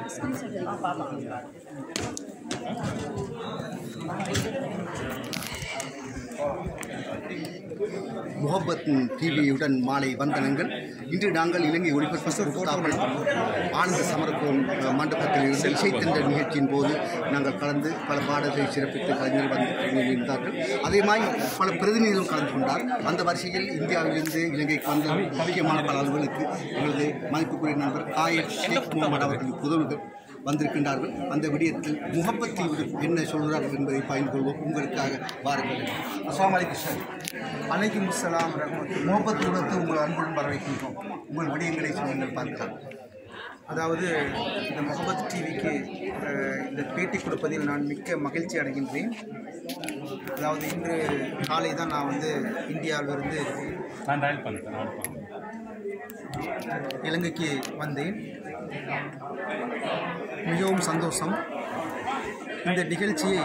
முகப்பத் டிவியுடன் மாலை வந்தனங்கள் இன்று நாங்கள் இலங்கை ஒளிபரப்பு ஸ்தாபனம் ஆனந்த சமரக்கோன் மண்டபத்தில் இருந்து இசைத்தன்ற நிகழ்ச்சியின் போது நாங்கள் கலந்து பல பாடல்களை சிறப்பித்து கலைஞர் வந்து இருந்தார்கள் அதே மாதிரி பல பிரதிநிதிகள் கலந்து கொண்டார் அந்த வரிசையில் இந்தியாவிலிருந்து இலங்கைக்கு வந்த முக்கியமான பல அலுவலுக்கு எங்களது மதிப்புக்குரிய நண்பர் காயர் ஷேக் முகமது அவர்களின் புதல்வர்கள் வந்திருக்கின்றார்கள் அந்த விடயத்தில் முகப்பத்தில் என்ன சொல்கிறார்கள் என்பதை பயந்து கொள்வோம் உங்களுக்காக வாருங்கள் அஸ்ஸலாமு அலைக்கும் சார் அலைக்கும் அஸ்ஸலாம் ரஹ்மத்துல்லாஹி முகப்பத் உடத்து உங்கள் அன்புடன் வரவேற்கின்றோம் உங்கள் விடயங்களை நீங்கள் பார்க்கலாம் அதாவது இந்த முகமது டிவிக்கு அஹ், இந்த பேட்டி கொடுப்பதில் நான் மிக்க மகிழ்ச்சி அடைகின்றேன் அதாவது இன்று காலை தான் நான் வந்து இந்தியாவிலிருந்து நான் டயல் பண்ணிட்டேன் நான் இருப்பேன் இலங்கைக்கு வந்தேன் மிகவும் சந்தோஷம் இந்த நிகழ்ச்சியை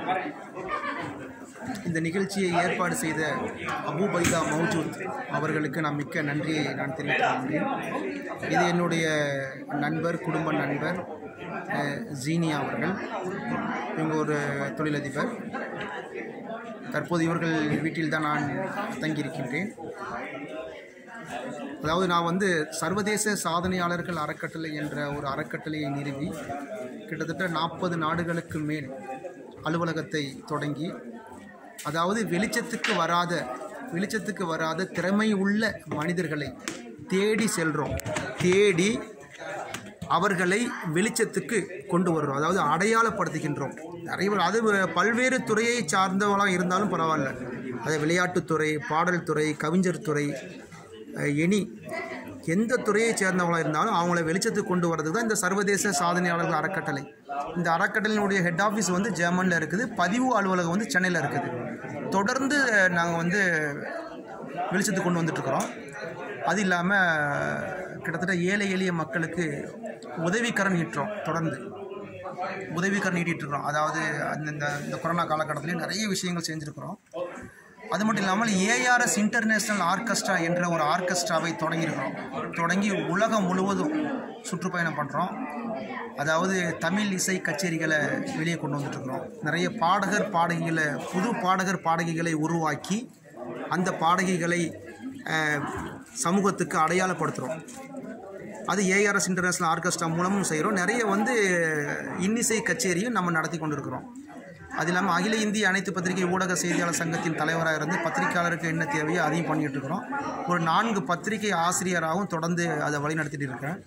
இந்த நிகழ்ச்சியை ஏற்பாடு செய்த அபுபைதா மௌஜூத் அவர்களுக்கு நான் மிக்க நன்றியை நான் தெரிவித்துக் கொள்கிறேன் இது என்னுடைய நண்பர் குடும்ப நண்பர் அஹ், ஜீனியா அவர்கள் இவங்க ஒரு தொழிலதிபர் தற்போது இவர்கள் வீட்டில் தான் நான் தங்கியிருக்கின்றேன் அதாவது நான் வந்து சர்வதேச சாதனையாளர்கள் அறக்கட்டளை என்ற ஒரு அறக்கட்டளையை நிறுவி கிட்டத்தட்ட நாற்பது நாடுகளுக்கு மேல் அலுவலகத்தை தொடங்கி அதாவது வெளிச்சத்துக்கு வராத வெளிச்சத்துக்கு வராத திறமை உள்ள மனிதர்களை தேடி செல்கிறோம் தேடி அவர்களை வெளிச்சத்துக்கு கொண்டு வர்றோம் அதாவது அடையாளப்படுத்துகின்றோம் நிறைய பேர் அது பல்வேறு துறையை சார்ந்தவங்களாக இருந்தாலும் பரவாயில்ல அது விளையாட்டுத்துறை பாடல் துறை கவிஞர் துறை அஹ், எனி எந்த துறையை சேர்ந்தவங்களாக இருந்தாலும் அவங்கள வெளிச்சத்துக்கு கொண்டு வரதுக்கு தான் இந்த சர்வதேச சாதனையாளர்கள் அறக்கட்டளை இந்த அறக்கட்டளையினுடைய ஹெட் ஆஃபீஸ் வந்து ஜெர்மனில் இருக்குது பதிவு அலுவலகம் வந்து சென்னையில் இருக்குது தொடர்ந்து நாங்கள் வந்து வெளிச்சத்துக்கு கொண்டு வந்துட்டுருக்குறோம் அது இல்லாமல் கிட்டத்தட்ட ஏழை எளிய மக்களுக்கு உதவிக்கரம் ஈட்டுறோம் தொடர்ந்து உதவிக்கரம் நீட்டிட்டு இருக்கிறோம் அதாவது அந்த இந்த இந்த கொரோனா காலகட்டத்திலையும் நிறைய விஷயங்கள் செஞ்சுருக்கிறோம் அது மட்டும் இல்லாமல் ஏஆர்எஸ் இன்டர்நேஷ்னல் ஆர்கெஸ்ட்ரா என்ற ஒரு ஆர்கெஸ்ட்ராவை தொடங்கியிருக்கிறோம் தொடங்கி உலகம் முழுவதும் சுற்றுப்பயணம் பண்ணுறோம் அதாவது தமிழ் இசை கச்சேரிகளை வெளியே கொண்டு வந்துட்டுருக்குறோம் நிறைய பாடகர் பாடகிகளை புது பாடகர் பாடகிகளை உருவாக்கி அந்த பாடகிகளை அஹ், சமூகத்துக்கு அடையாளப்படுத்துகிறோம் அது ஏஆர்எஸ் இன்டர்நேஷ்னல் ஆர்கெஸ்ட்ரா மூலமும் செய்கிறோம் நிறைய வந்து இன்னிசை கச்சேரியும் நம்ம நடத்தி கொண்டிருக்கிறோம் அது இல்லாமல் அகில இந்திய அனைத்து பத்திரிகை ஊடக செய்தியாளர் சங்கத்தின் தலைவராக இருந்து பத்திரிகையாளருக்கு என்ன தேவையோ அதையும் பண்ணிட்டு இருக்கிறோம் ஒரு நான்கு பத்திரிகை ஆசிரியராகவும் தொடர்ந்து அதை வழி நடத்திட்டு இருக்கேன்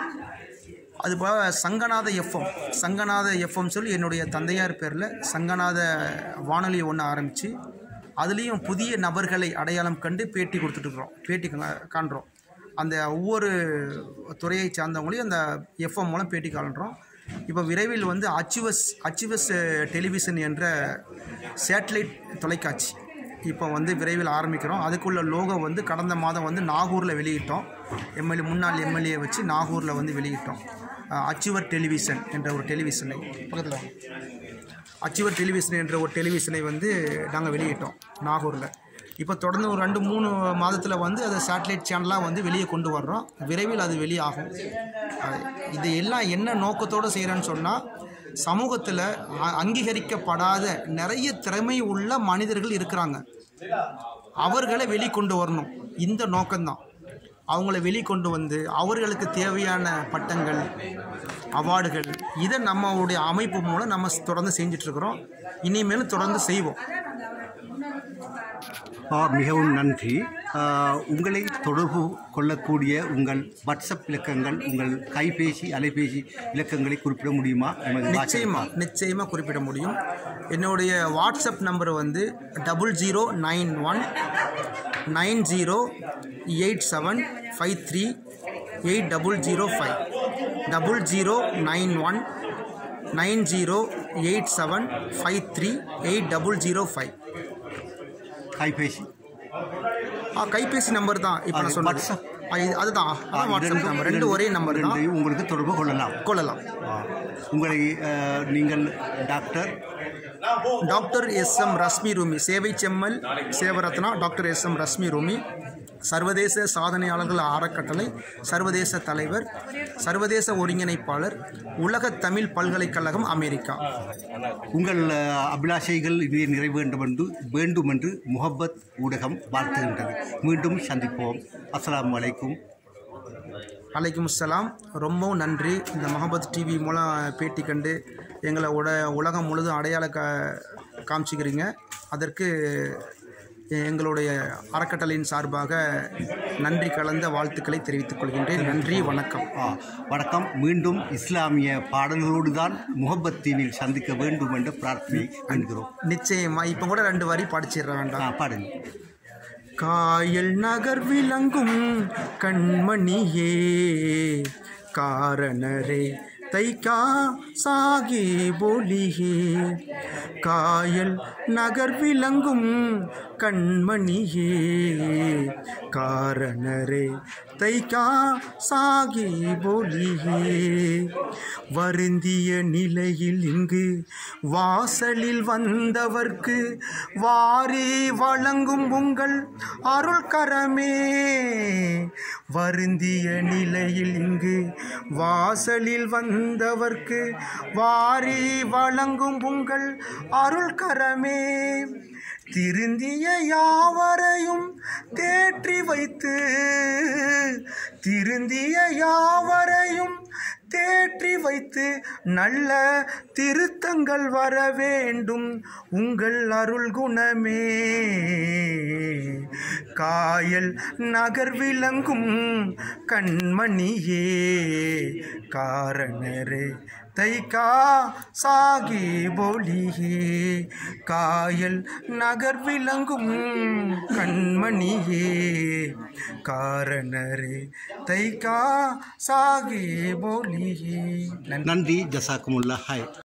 அதுபோல் சங்கநாத எஃப்எம் சங்கநாத எஃப்எம் சொல்லி என்னுடைய தந்தையார் பேரில் சங்கநாத வானொலி ஒன்று ஆரம்பித்து அதுலேயும் புதிய நபர்களை அடையாளம் கண்டு பேட்டி கொடுத்துட்ருக்குறோம் பேட்டி கா- காண்றோம் அந்த ஒவ்வொரு துறையை சார்ந்தவங்களையும் அந்த எஃப்எம் மூலம் பேட்டி காண்றோம் இப்போ விரைவில் வந்து அச்சுவஸ் அச்சுவஸ் டெலிவிஷன் என்ற சேட்டலைட் தொலைக்காட்சி இப்போ வந்து விரைவில் ஆரம்பிக்கிறோம் அதுக்குள்ள லோகோ வந்து கடந்த மாதம் வந்து நாகூரில் வெளியிட்டோம் எம்எல்ஏ முன்னாள் எம்எல்ஏ வச்சு நாகூரில் வந்து வெளியிட்டோம் அஹ் அச்சுவர் டெலிவிஷன் என்ற ஒரு டெலிவிஷனை பக்கத்தில் வாங்க. அச்சுவர் டெலிவிஷன் என்ற ஒரு டெலிவிஷனை வந்து நாங்கள் வெளியிட்டோம் நாகூரில் இப்போ தொடர்ந்து ஒரு ரெண்டு மூணு மாதத்தில் வந்து அதை சேட்டலைட் சேனலாக வந்து வெளியே கொண்டு வர்றோம் விரைவில் அது வெளியாகும் அஹ் இது எல்லாம் என்ன நோக்கத்தோடு செய்கிறேன்னு சொன்னால் சமூகத்தில் அ- அங்கீகரிக்கப்படாத நிறைய திறமை உள்ள மனிதர்கள் இருக்கிறாங்க அவர்களை வெளிக்கொண்டு வரணும் இந்த நோக்கம்தான் அவங்கள வெளிக்கொண்டு வந்து அவர்களுக்கு தேவையான பட்டங்கள் அவார்டுகள் இதை நம்மளுடைய அமைப்பு மூலம் நம்ம தொடர்ந்து செஞ்சிட்ருக்குறோம் இனிமேலும் தொடர்ந்து செய்வோம் ஆ, மிகவும் நன்றி ஆ, உங்களை தொடர்பு கொள்ளக்கூடிய உங்கள் வாட்ஸ்அப் இலக்கங்கள் உங்கள் கைபேசி அலைபேசி இலக்கங்களை குறிப்பிட முடியுமா எமது நிச்சயமா நிச்சயமாக குறிப்பிட முடியும் என்னுடைய வாட்ஸ்அப் நம்பர் வந்து double zero nine one nine zero eight seven five three eight double zero five double zero nine one nine zero eight seven five three eight double zero five கைபேசி ஆ கைபேசி நம்பர் தான் இப்போ நான் அது சொன்னது WhatsApp? ஆ, இது- அதுதான் அதான் வாட்ஸ்அப் நம்பர் ரெண்டு ஒரே நம்பர் தான் ரெண்டையும் உங்களுக்கு தொடர்பு கொள்ளலாம் கொள்ளலாம் ஆ, உங்களை ஆ, நீங்கள் doctor doctor S M Rasmi Rumi சேவை செம்மல் சேவரத்னா doctor S M Rasmi Rumi சர்வதேச சாதனையாளர்கள் அறக்கட்டளை சர்வதேச தலைவர் சர்வதேச ஒருங்கிணைப்பாளர் உலக தமிழ் பல்கலைக்கழகம் அமெரிக்கா உங்கள் அஹ், அபிலாஷைகள் இதே நிறைவு வேண்டும் என்று வேண்டும் என்று முகப்பத் ஊடகம் வாழ்த்துகின்றது மீண்டும் சந்திப்போம் அஸ்ஸலாமு அலைக்கும் அலைக்கும் அஸ்ஸலாம் ரொம்பவும் நன்றி இந்த மஹபத் டிவி மூலம் பேட்டி கண்டு எங்களை உட உலகம் முழுதும் அடையாள கா காமிச்சிக்கிறீங்க அதற்கு எங்களுடைய அறக்கட்டளையின் சார்பாக நன்றி கலந்த வாழ்த்துக்களை தெரிவித்துக் கொள்கின்றேன் நன்றி வணக்கம் ஆ, வணக்கம் மீண்டும் இஸ்லாமிய பாடல்களோடு தான் முகப்பத் தீவில் சந்திக்க வேண்டும் என்ற பிரார்த்தனை வேண்டுகிறோம் நிச்சயமா இப்போ கூட ரெண்டு வரி படிச்சிடுற ஆ, வேண்டாம் பாடுங்க காயல் நகர் விளங்கும் கண்மணியே காரணரே தைக்கா சாகி போலியே காயல் நகர் விளங்கும் கண்மணியே காரணரே தைக்கா சாகி போலியே வருந்திய நிலையில் இங்கு வாசலில் வந்தவர்க்கு வாரி வழங்கும் உங்கள் அருள் கரமே வருந்திய நிலையில் இங்கு வாசலில் வந்தவர்க்கு வாரி வழங்கும் உங்கள் அருள் கரமே திருந்திய யாவரையும் தேற்றி வைத்து திருந்திய யாவரையும் தேற்றி வைத்து நல்ல திருத்தங்கள் வர வேண்டும் உங்கள் அருள் குணமே காயல் நகர் விளங்கும் கண்மணியே காரணரே தைக்கா சாகி போலியே காயல் நகர் விளங்கும் கண்மணியே காரணரே தைக்கா சாகி போலியே நன்றி நன்றி ஜசாக்குமுல்லா ஹாய்